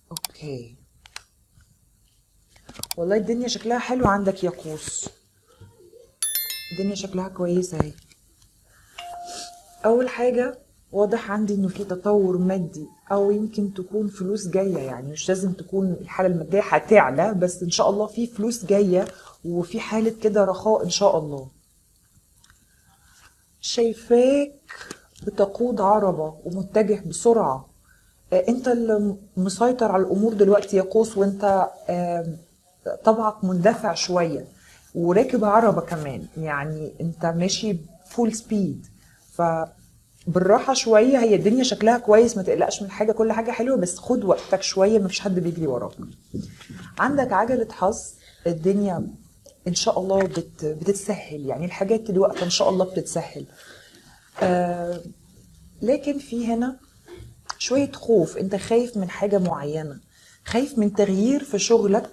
اوكي والله الدنيا شكلها حلو عندك يا قوس الدنيا شكلها كويسة اهي أول حاجة واضح عندي إنه في تطور مادي أو يمكن تكون فلوس جاية يعني مش لازم تكون الحالة المادية هتعلى بس إن شاء الله في فلوس جاية وفي حالة كده رخاء إن شاء الله شايفاك بتقود عربة ومتجه بسرعة آه، انت اللي مسيطر على الامور دلوقتي يا قوس وانت آم، طبعك مندفع شوية وراكب عربة كمان يعني انت ماشي فول سبيد فبالراحة شوية هي الدنيا شكلها كويس ما تقلقش من حاجة كل حاجة حلوة بس خد وقتك شوية مفيش حد بيجري وراك عندك عجلة حظ الدنيا ان شاء الله بت بتتسهل يعني الحاجات دلوقتي ان شاء الله بتتسهل آه لكن في هنا شوية خوف انت خايف من حاجة معينة خايف من تغيير في شغلك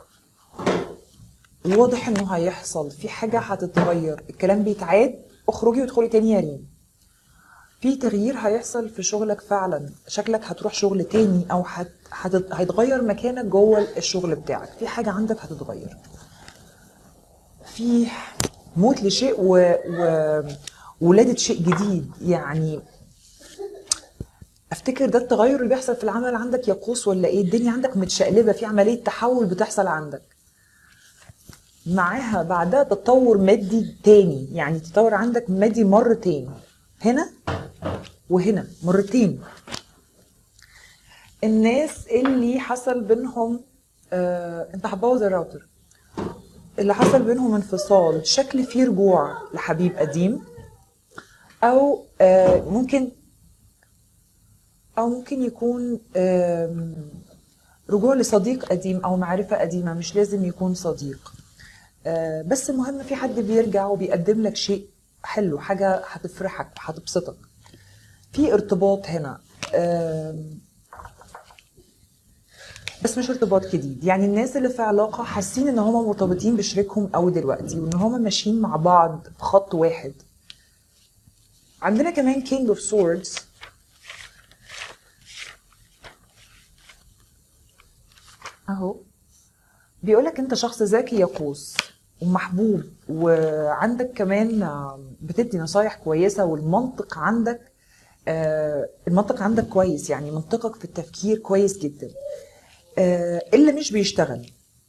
واضح انه هيحصل في حاجة هتتغير الكلام بيتعاد اخرجي وادخلي تاني يا ريم في تغيير هيحصل في شغلك فعلا شكلك هتروح شغل تاني او هت... هت... هيتغير مكانك جوه الشغل بتاعك في حاجة عندك هتتغير في موت لشيء و... و... ولادة شيء جديد يعني افتكر ده التغير اللي بيحصل في العمل عندك يا قوس ولا ايه الدنيا عندك متشقلبة في عملية تحول بتحصل عندك معاها بعدها تطور مادي تاني يعني تطور عندك مادي مرتين هنا وهنا مرتين الناس اللي حصل بينهم آه، انت هتبوظ الراوتر اللي حصل بينهم انفصال شكل فيه رجوع لحبيب قديم او آه، ممكن او ممكن يكون آم، رجوع لصديق قديم او معرفة قديمة مش لازم يكون صديق آه، بس المهم في حد بيرجع وبيقدم لك شيء حلو حاجة هتفرحك هتبسطك في ارتباط هنا آم، بس مش ارتباط جديد يعني الناس اللي في علاقة حاسين ان هما مرتبطين بشريكهم قوي دلوقتي وان هما ماشيين مع بعض في خط واحد عندنا كمان King of Swords اهو بيقولك انت شخص ذكي يا قوس ومحبوب وعندك كمان آه، بتدي نصايح كويسة والمنطق عندك آه، المنطق عندك كويس يعني منطقك في التفكير كويس جدا آه، اللي مش بيشتغل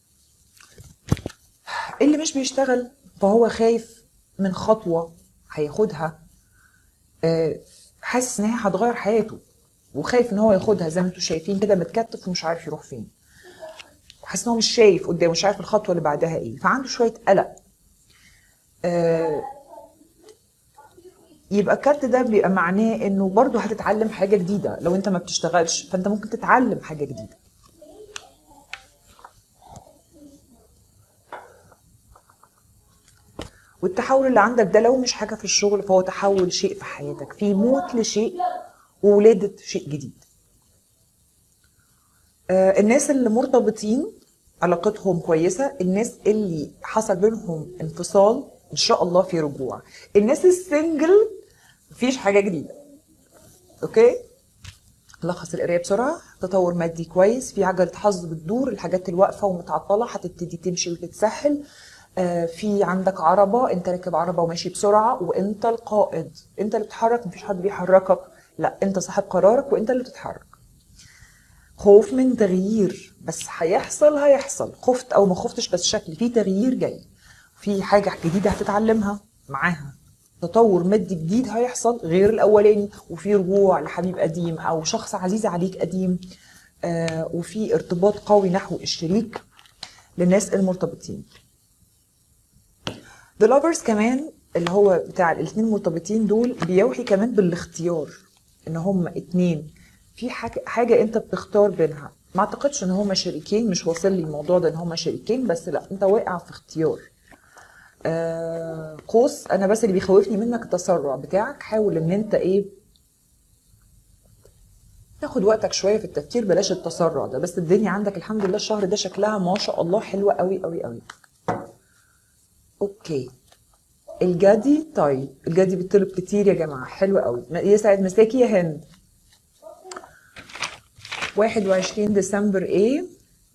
اللي مش بيشتغل فهو خايف من خطوة هياخدها آه، حاسس ان هي هتغير حياته وخايف ان هو ياخدها زي ما انتم شايفين كده متكتف ومش عارف يروح فين وحاسس ان هو مش شايف قدامه مش عارف الخطوه اللي بعدها ايه فعنده شويه قلق آه، يبقى الكارت ده بيبقى معناه انه برضه هتتعلم حاجه جديده لو انت ما بتشتغلش فانت ممكن تتعلم حاجه جديده والتحول اللي عندك ده لو مش حاجه في الشغل فهو تحول شيء في حياتك في موت لشيء وولاده شيء جديد آه، الناس اللي مرتبطين علاقتهم كويسة الناس اللي حصل بينهم انفصال ان شاء الله في رجوع الناس السنجل مفيش حاجة جديدة اوكي لخص القرايه بسرعه تطور مادي كويس في عجله حظ بتدور الحاجات الواقفه ومتعطله هتبتدي تمشي وتتسهل آه، في عندك عربه انت راكب عربه وماشي بسرعه وانت القائد انت اللي بتتحرك مفيش حد بيحركك لا انت صاحب قرارك وانت اللي بتتحرك خوف من تغيير بس هيحصل هيحصل خفت او ما خفتش بس شكل في تغيير جاي في حاجه جديده هتتعلمها معاها تطور مادي جديد هيحصل غير الاولاني وفي رجوع لحبيب قديم او شخص عزيز عليك قديم آه وفي ارتباط قوي نحو الشريك للناس المرتبطين The lovers كمان اللي هو بتاع الاثنين مرتبطين دول بيوحي كمان بالاختيار ان هم اتنين في حاجة, حاجة انت بتختار بينها ما اعتقدش ان هما شريكين مش واصل لي الموضوع ده ان هما شريكين بس لا انت واقع في اختيار آه قوس انا بس اللي بيخوفني منك التسرع بتاعك حاول ان انت ايه تاخد وقتك شويه في التفكير بلاش التسرع ده بس الدنيا عندك الحمد لله الشهر ده شكلها ما شاء الله حلوه قوي قوي قوي اوكي الجدي طيب الجدي بيطلب كتير يا جماعه حلو قوي يسعد مساكي يا هند 21 ديسمبر ايه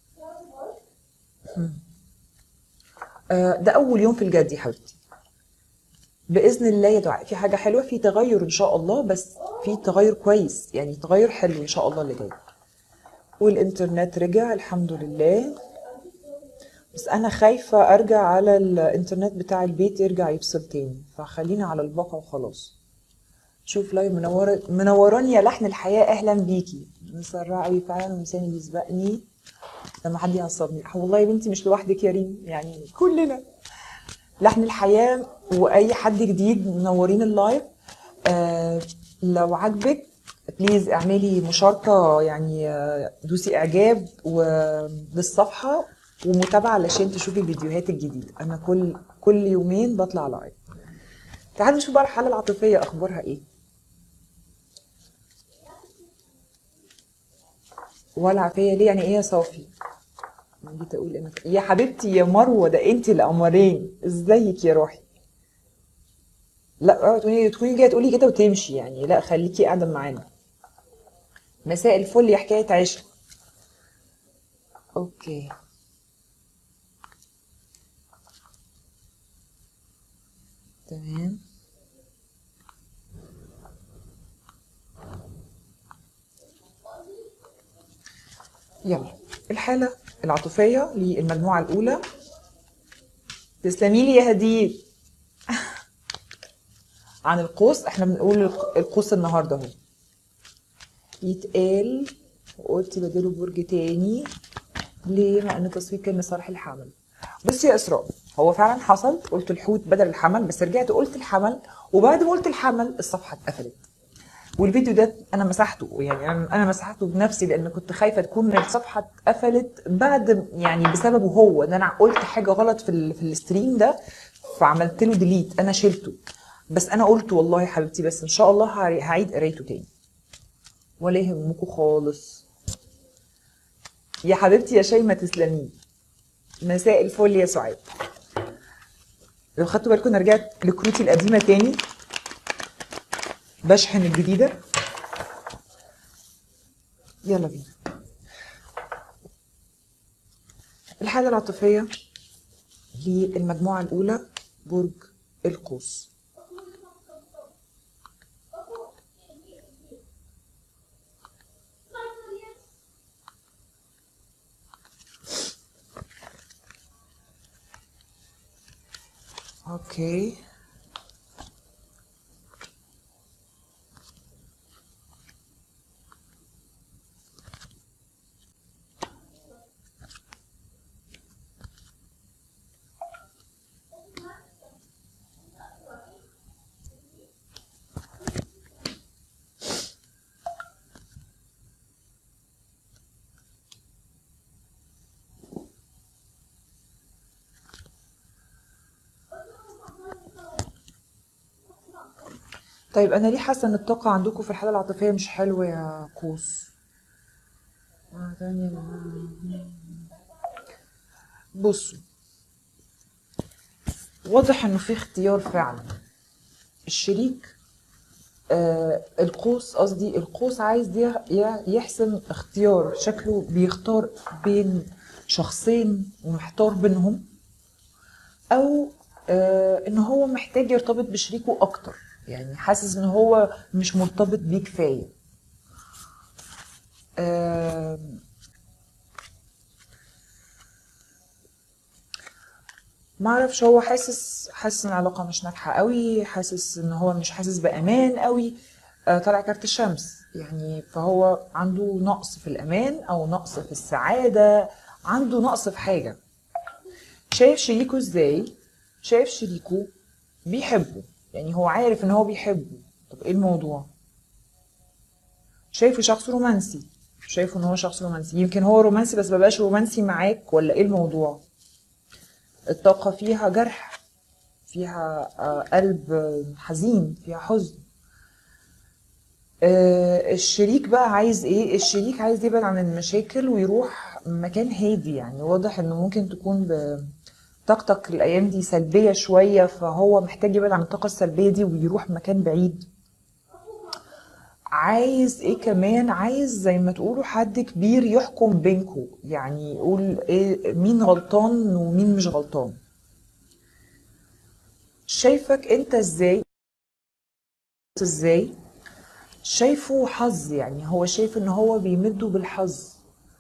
آه، ده اول يوم في الجد يا حبيبتي باذن الله يا دعاء في حاجه حلوه في تغير ان شاء الله بس في تغير كويس يعني تغير حلو ان شاء الله اللي جاي والانترنت رجع الحمد لله بس انا خايفه ارجع على الانترنت بتاع البيت يرجع يفصل تاني فخلينا على الباقه وخلاص شوف لايف منورة منوراني يا لحن الحياة أهلا بيكي مسرعة أوي فعلا ولساني بيسبقني لما حد يعصبني والله يا بنتي مش لوحدك يا ريم يعني كلنا لحن الحياة وأي حد جديد منورين اللايف آه لو عجبك بليز اعملي مشاركة يعني آه، دوسي إعجاب و- للصفحة ومتابعة علشان تشوفي الفيديوهات الجديدة أنا كل كل يومين بطلع لايف تعالوا نشوف بقى الحالة العاطفية أخبارها إيه ولا فيا ليه يعني ايه يا صافي جيت اقول انا يا حبيبتي يا مروه ده انت القمرين ازيك يا روحي لا اوعي تقولي تكوني جايه تقولي كده وتمشي يعني لا خليكي قاعده معانا مساء الفل يا حكايه عشق اوكي تمام يلا الحالة العاطفية للمجموعة الأولى تسلمي لي يا هدير عن القوس احنا بنقول الق- القوس النهارده اهو يتقال وقلت بديله برج تاني ليه مع ان تصوير كان لصالح الحمل بصي يا اسراء هو فعلا حصل قلت الحوت بدل الحمل بس رجعت قلت الحمل وبعد ما قلت الحمل الصفحه اتقفلت والفيديو ده انا مسحته يعني انا أنا مسحته بنفسي لان كنت خايفه تكون الصفحه اتقفلت بعد يعني بسببه هو ان انا قلت حاجه غلط في ال... في الستريم ده فعملت له ديليت انا شلته بس انا قلت والله يا حبيبتي بس ان شاء الله هعي- هعيد قرايته تاني ولا يهمكم خالص يا حبيبتي يا شيماء تسلمي مساء الفل يا سعاد لو خدتوا بالكم انا رجعت لكروتي القديمه تاني بشحن الجديده يلا بينا الحالة العاطفية للمجموعة الأولى برج القوس اوكي طيب انا ليه حاسه ان الطاقه عندكم في الحاله العاطفيه مش حلوه يا قوس مرة تانية. بصوا واضح انه في اختيار فعلا الشريك آه القوس قصدي القوس عايز ي- ي- يحسم اختيار شكله بيختار بين شخصين ومحتار بينهم او آه ان هو محتاج يرتبط بشريكه اكتر يعني حاسس ان هو مش مرتبط بيه كفايه آه ما اعرفش هو حاسس حاسس ان العلاقه مش ناجحه قوي حاسس ان هو مش حاسس بامان قوي آه طلع كارت الشمس يعني فهو عنده نقص في الامان او نقص في السعاده عنده نقص في حاجه شايف شريكه ازاي شايف شريكه بيحبه يعني هو عارف ان هو بيحبه طب ايه الموضوع شايفه شخص رومانسي شايفه ان هو شخص رومانسي يمكن هو رومانسي بس مبقاش رومانسي معاك ولا ايه الموضوع الطاقة فيها جرح فيها آه، قلب آه، حزين فيها حزن آه، الشريك بقى عايز ايه الشريك عايز يبعد عن المشاكل ويروح مكان هادي يعني واضح انه ممكن تكون ب- طاقتك الايام دي سلبية شوية فهو محتاج يبعد عن الطاقة السلبية دي ويروح مكان بعيد عايز ايه كمان عايز زي ما تقولوا حد كبير يحكم بينكم يعني يقول ايه مين غلطان ومين مش غلطان شايفك انت ازاي ازاي شايفه حظ يعني هو شايف ان هو بيمده بالحظ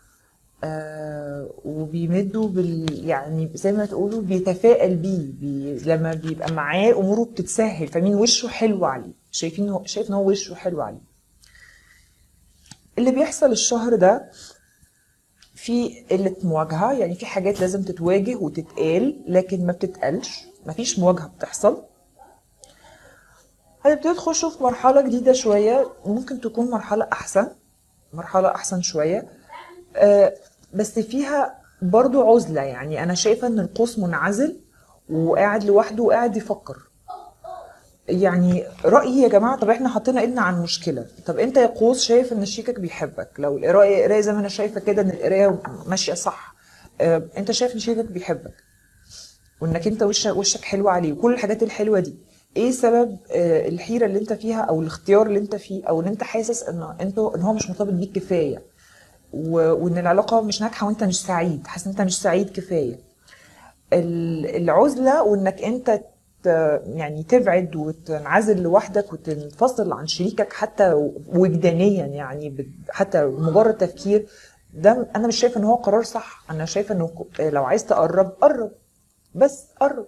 آه وبيمده بال يعني زي ما تقولوا بيتفائل بيه بي لما بيبقى معاه اموره بتتسهل فمين وشه حلو عليه شايفين هو شايف ان هو وشه حلو عليه اللي بيحصل الشهر ده في قلة مواجهة يعني في حاجات لازم تتواجه وتتقال لكن ما بتتقالش مفيش مواجهة بتحصل هتبتدوا تخشوا في مرحلة جديدة شوية ممكن تكون مرحلة أحسن مرحلة أحسن شوية آه، بس فيها برضو عزلة يعني أنا شايفة إن القوس منعزل وقاعد لوحده وقاعد يفكر يعني رأيي يا جماعة طب احنا حطينا ايدنا عن مشكلة طب انت يا قوس شايف ان شريكك بيحبك لو القراية قراية زي ما انا شايفة كده ان القراية ماشية صح اه انت شايف ان شريكك بيحبك وانك انت وشك وشك حلو عليه وكل الحاجات الحلوة دي ايه سبب اه الحيرة اللي انت فيها او الاختيار اللي انت فيه او ان انت حاسس ان انتوا ان هو مش مرتبط بيك كفاية و- وان العلاقة مش ناجحة وانت مش سعيد حاسس ان انت مش سعيد كفاية ال- العزلة وانك انت ت- يعني تبعد وتنعزل لوحدك وتنفصل عن شريكك حتى وجدانيا يعني ب- حتى مجرد تفكير ده انا مش شايفه ان هو قرار صح انا شايفه انه ك- لو عايز تقرب قرب بس قرب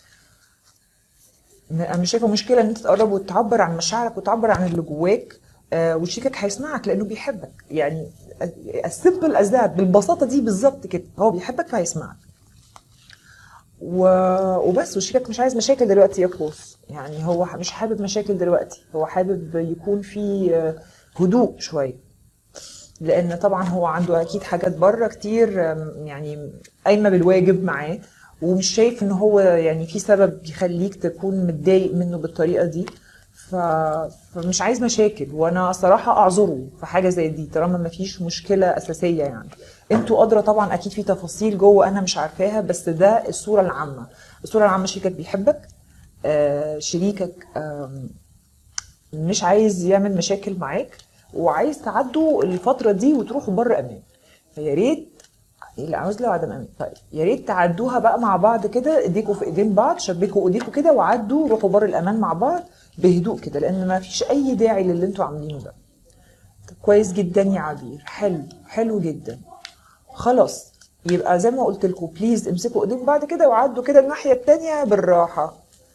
انا مش شايفه مشكله ان انت تقرب وتعبر عن مشاعرك وتعبر عن اللي جواك آه، وشريكك هيسمعك لانه بيحبك يعني السيمبل از ذات بالبساطه دي بالظبط كده هو بيحبك فهيسمعك و... وبس وشريكك مش عايز مشاكل دلوقتي يا قوس يعني هو ح- مش حابب مشاكل دلوقتي هو حابب يكون في آه، هدوء شويه لان طبعا هو عنده اكيد حاجات بره كتير آم، يعني قايمه بالواجب معاه ومش شايف ان هو يعني في سبب يخليك تكون متضايق منه بالطريقه دي ف... فمش عايز مشاكل وانا صراحه اعذره في حاجه زي دي طالما ما فيش مشكله اساسيه يعني انتوا ادرى طبعا اكيد في تفاصيل جوه انا مش عارفاها بس ده الصوره العامه الصوره العامه شريكك بيحبك آه شريكك آم، مش عايز يعمل مشاكل معاك وعايز تعدوا الفترة دي وتروحوا بر أمان فيا ريت العزلة وعدم أمان طيب يا ريت تعدوها بقى مع بعض كده ايديكوا في ايدين بعض شبكوا ايديكوا كده وعدوا روحوا بر الأمان مع بعض بهدوء كده لأن ما فيش أي داعي للي انتوا عاملينه ده طب كويس جدا يا عبير حلو حلو جدا خلاص يبقى زي ما قلت لكم بليز امسكوا ايديكم بعد كده وعدوا كده الناحية التانية بالراحة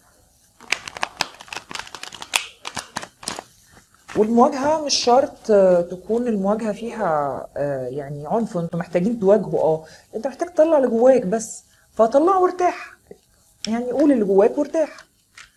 والمواجهة مش شرط آه، تكون المواجهة فيها آه، يعني عنف انتوا محتاجين تواجهوا اه انت محتاج تطلع اللي جواك بس فطلعه وارتاح يعني قول اللي جواك وارتاح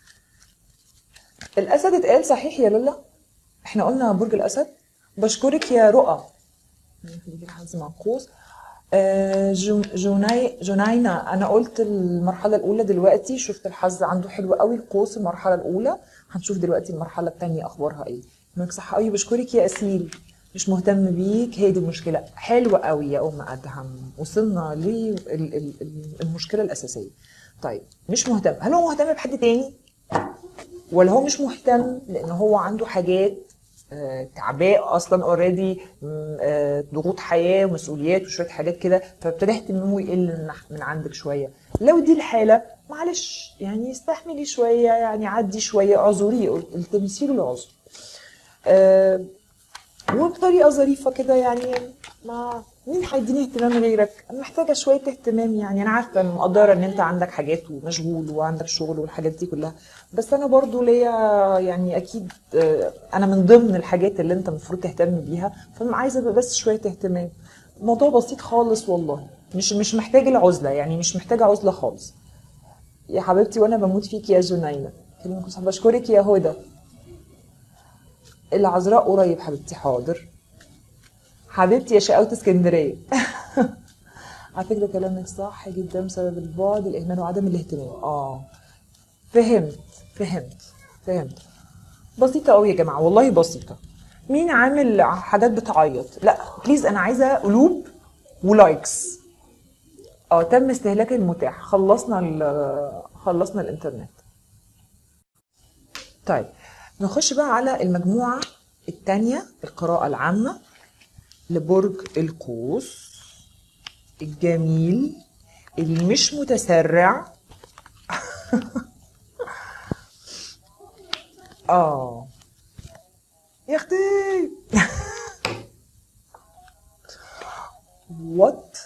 الأسد اتقال صحيح يا لولا احنا قلنا برج الأسد بشكرك يا رؤى خليكي الحظ مع القوس آه، جو- جوناي جوناينا انا قلت المرحله الاولى دلوقتي شفت الحظ عنده حلو قوي القوس المرحله الاولى هنشوف دلوقتي المرحله الثانيه اخبارها ايه انك صح قوي بشكرك يا اسيل مش مهتم بيك هي دي المشكله حلوه قوي يا ام ادهم وصلنا للمشكله الاساسيه طيب مش مهتم هل هو مهتم بحد تاني ولا هو مش مهتم لان هو عنده حاجات آه، تعباء اصلا اوريدي ضغوط حياه ومسؤوليات وشويه حاجات كده فابتدى اهتمامه يقل من, من عندك شويه لو دي الحاله معلش يعني استحملي شويه يعني عدي شويه اعذريه التمسي له العذر آه، وبطريقه ظريفه كده يعني ما مين هيديني اهتمام غيرك انا محتاجه شويه اهتمام يعني انا عارفه إن مقدره ان انت عندك حاجات ومشغول وعندك شغل والحاجات دي كلها بس انا برضو ليا يعني اكيد آه، انا من ضمن الحاجات اللي انت المفروض تهتم بيها فانا عايزه أبقى بس شويه اهتمام الموضوع بسيط خالص والله مش مش محتاج العزله يعني مش محتاجه عزله خالص يا حبيبتي وانا بموت فيك يا جنينه كلمة صح بشكرك يا هدى العذراء قريب حبيبتي حاضر حبيبتي يا شقاوة اسكندرية على فكرة كلامك صح جدا بسبب البعد الإهمال وعدم الاهتمام اه فهمت فهمت فهمت بسيطة أوي يا جماعة والله بسيطة مين عامل حاجات بتعيط لا بليز أنا عايزة قلوب ولايكس اه تم استهلاك المتاح خلصنا ال- خلصنا الانترنت طيب نخش بقى على المجموعة التانية القراءة العامة لبرج القوس الجميل اللي مش متسرع اه يا اختي وات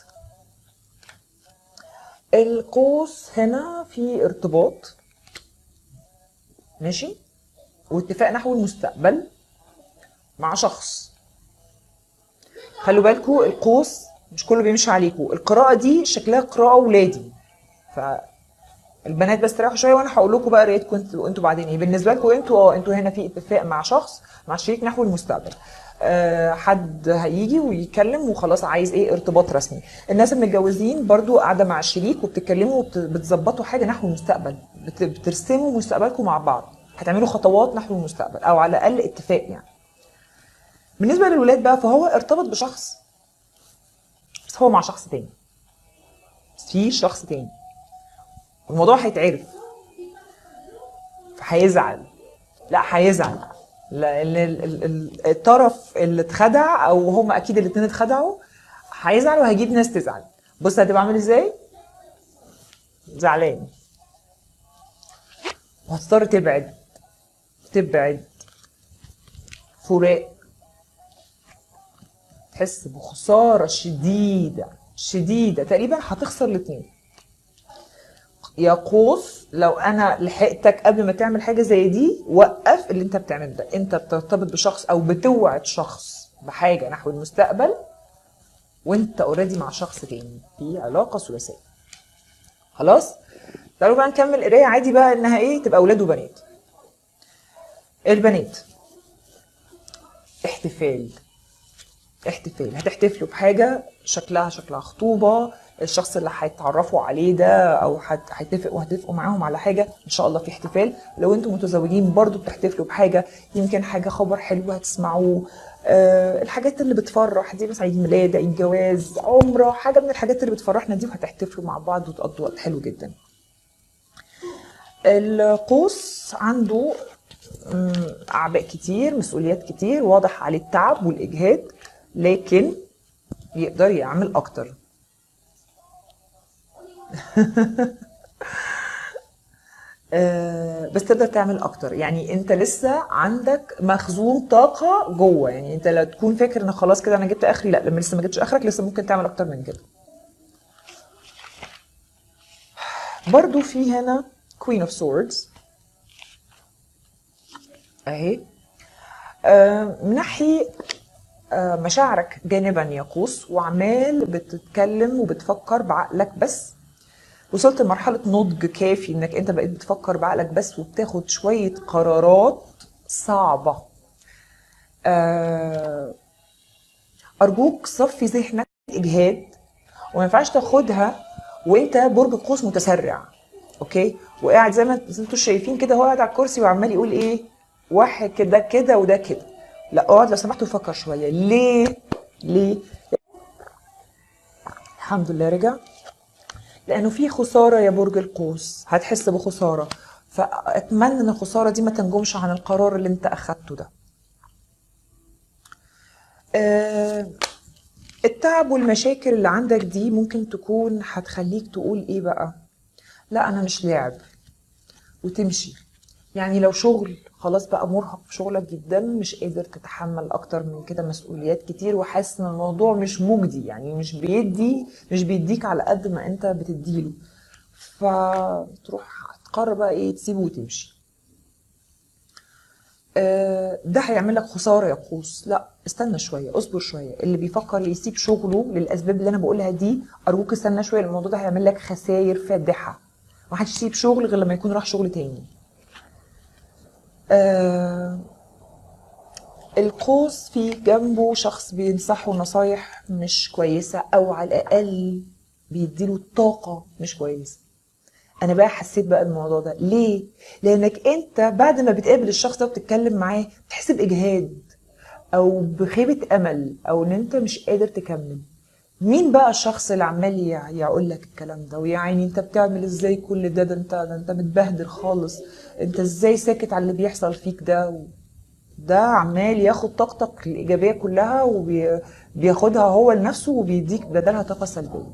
القوس هنا في ارتباط ماشي واتفاق نحو المستقبل مع شخص خلوا بالكوا القوس مش كله بيمشي عليكوا القراءة دي شكلها قراءة ولادي فالبنات بس تريحوا شوية وانا هقول لكم بقى قرايتكم انتوا انتوا بعدين ايه بالنسبة لكم انتوا اه انتوا هنا في اتفاق مع شخص مع شريك نحو المستقبل أه حد هيجي ويتكلم وخلاص عايز ايه ارتباط رسمي الناس المتجوزين برضو قاعده مع الشريك وبتتكلموا وبتظبطوا حاجه نحو المستقبل بت- بترسموا مستقبلكم مع بعض هتعملوا خطوات نحو المستقبل او على الاقل اتفاق يعني بالنسبه للولاد بقى فهو ارتبط بشخص بس هو مع شخص تاني بس في شخص تاني الموضوع هيتعرف فهيزعل لا هيزعل لان ال- ال- ال- الطرف اللي اتخدع او هم اكيد الاتنين اتخدعوا هيزعل وهيجيب ناس تزعل بص هتبقى عامل ازاي زعلان وهتضطر تبعد تبعد فراق تحس بخسارة شديدة شديدة تقريبا هتخسر الاتنين يا قوس لو انا لحقتك قبل ما تعمل حاجه زي دي وقف اللي انت بتعمله ده انت بترتبط بشخص او بتوعد شخص بحاجه نحو المستقبل وانت اوريدي مع شخص تاني في علاقه ثلاثيه خلاص تعالوا بقى نكمل قرايه عادي بقى انها ايه تبقى اولاد وبنات البنات احتفال احتفال هتحتفلوا بحاجة شكلها شكلها خطوبة الشخص اللي هيتعرفوا عليه ده او هت- هيتفقوا وهتتفقوا معاهم على حاجة ان شاء الله في احتفال لو انتم متزوجين برضو بتحتفلوا بحاجة يمكن حاجة خبر حلو هتسمعوه أه الحاجات اللي بتفرح دي مثلا عيد ميلاد عيد جواز عمرة حاجة من الحاجات اللي بتفرحنا دي وهتحتفلوا مع بعض وتقضوا وقت حلو جدا القوس عنده مم، أعباء كتير مسؤوليات كتير واضح عليه التعب والإجهاد لكن يقدر يعمل أكتر آه، بس تقدر تعمل اكتر يعني انت لسه عندك مخزون طاقه جوه يعني انت لا تكون فاكر ان خلاص كده انا جبت اخري لا لما لسه ما جبتش اخرك لسه ممكن تعمل اكتر من كده برضو في هنا Queen of Swords اهي آه، منحي آه، مشاعرك جانبا يقوس وعمال بتتكلم وبتفكر بعقلك بس وصلت لمرحلة نضج كافي انك انت بقيت بتفكر بعقلك بس وبتاخد شوية قرارات صعبة آه، ارجوك صفي ذهنك اجهاد وما ينفعش تاخدها وانت برج قوس متسرع اوكي وقاعد زي ما انتوا شايفين كده هو قاعد على الكرسي وعمال يقول ايه واحد كده كده وده كده لا اقعد لو سمحت وفكر شويه ليه ليه الحمد لله رجع لانه في خساره يا برج القوس هتحس بخساره فاتمنى ان الخساره دي ما تنجمش عن القرار اللي انت اخدته ده آه، التعب والمشاكل اللي عندك دي ممكن تكون هتخليك تقول ايه بقى لا انا مش لاعب وتمشي يعني لو شغل خلاص بقى مرهق في شغلك جدا مش قادر تتحمل اكتر من كده مسؤوليات كتير وحاسس ان الموضوع مش مجدي يعني مش بيدي مش بيديك على قد ما انت بتديله فتروح تقرر بقى ايه تسيبه وتمشي آه، ده هيعمل لك خساره يا قوس لا استنى شويه اصبر شويه اللي بيفكر يسيب شغله للاسباب اللي انا بقولها دي ارجوك استنى شويه الموضوع ده هيعمل لك خسائر فادحه ما حدش يسيب شغل غير لما يكون راح شغل تاني آه القوس في جنبه شخص بينصحه نصايح مش كويسة أو على الأقل بيديله طاقة مش كويسة أنا بقى حسيت بقى الموضوع ده ليه؟ لأنك أنت بعد ما بتقابل الشخص ده وبتتكلم معاه بتحس بإجهاد أو بخيبة أمل أو إن أنت مش قادر تكمل مين بقى الشخص اللي عمال يع- يقول لك الكلام ده ويا عيني انت بتعمل ازاي كل ده ده انت ده انت متبهدل خالص انت ازاي ساكت على اللي بيحصل فيك ده و... ده عمال ياخد طاقتك الايجابيه كلها وبياخدها هو لنفسه وبيديك بدلها طاقه سلبيه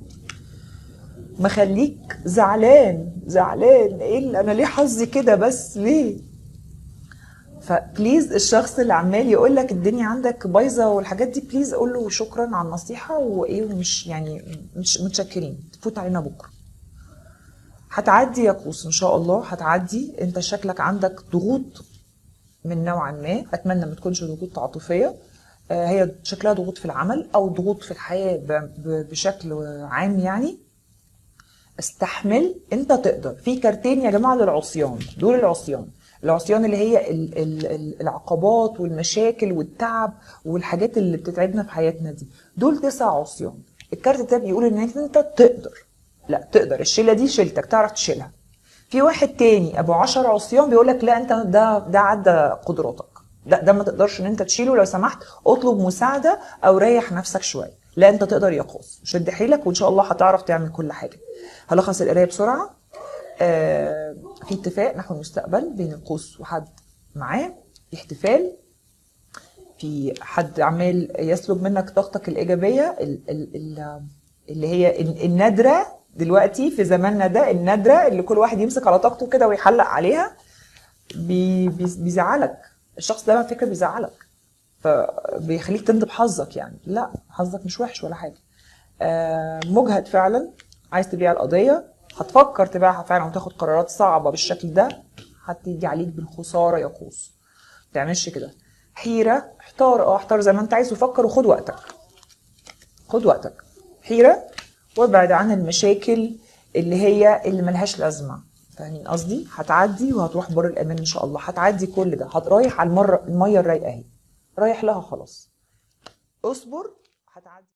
مخليك زعلان زعلان ايه اللي انا ليه حظي كده بس ليه فبليز الشخص اللي عمال يقول لك الدنيا عندك بايظه والحاجات دي بليز قول له شكرا على النصيحه وايه ومش يعني مش متشكرين تفوت علينا بكره هتعدي يا قوس ان شاء الله هتعدي انت شكلك عندك ضغوط من نوع ما اتمنى ما تكونش ضغوط عاطفيه آه، هي شكلها ضغوط في العمل او ضغوط في الحياه ب- ب- بشكل عام يعني استحمل انت تقدر في كارتين يا جماعه للعصيان دول العصيان العصيان اللي هي ال- ال- ال- العقبات والمشاكل والتعب والحاجات اللي بتتعبنا في حياتنا دي دول تسع عصيان الكارت ده بيقول ان انت تقدر لا تقدر الشيله دي شيلتك تعرف تشيلها في واحد تاني ابو عشر عصيان بيقول لك لا انت ده ده عدى قدراتك لا ده ما تقدرش ان انت تشيله لو سمحت اطلب مساعده او ريح نفسك شويه لا انت تقدر يا قوس شد حيلك وان شاء الله هتعرف تعمل كل حاجه هلخص القرايه بسرعه آه في اتفاق نحو المستقبل بين القوس وحد معاه في احتفال في حد عمال يسلب منك طاقتك الإيجابية ال- ال- ال- اللي هي ال- النادرة دلوقتي في زماننا ده النادرة اللي كل واحد يمسك على طاقته كده ويحلق عليها بي بي- بيزعلك الشخص ده على فكرة بيزعلك فبيخليك تندب حظك يعني لا حظك مش وحش ولا حاجة آه، مجهد فعلا عايز تبيع القضية هتفكر تبيعها فعلا وتاخد قرارات صعبة بالشكل ده هتيجي عليك بالخسارة يا قوس ما تعملش كده حيرة احتار اه احتار زي ما انت عايز وفكر وخد وقتك خد وقتك حيرة وابعد عن المشاكل اللي هي اللي ملهاش لازمة فاهمين قصدي هتعدي وهتروح بر الامان ان شاء الله هتعدي كل ده هترايح على المرة المية الرايقة اهي رايح لها خلاص اصبر هتعدي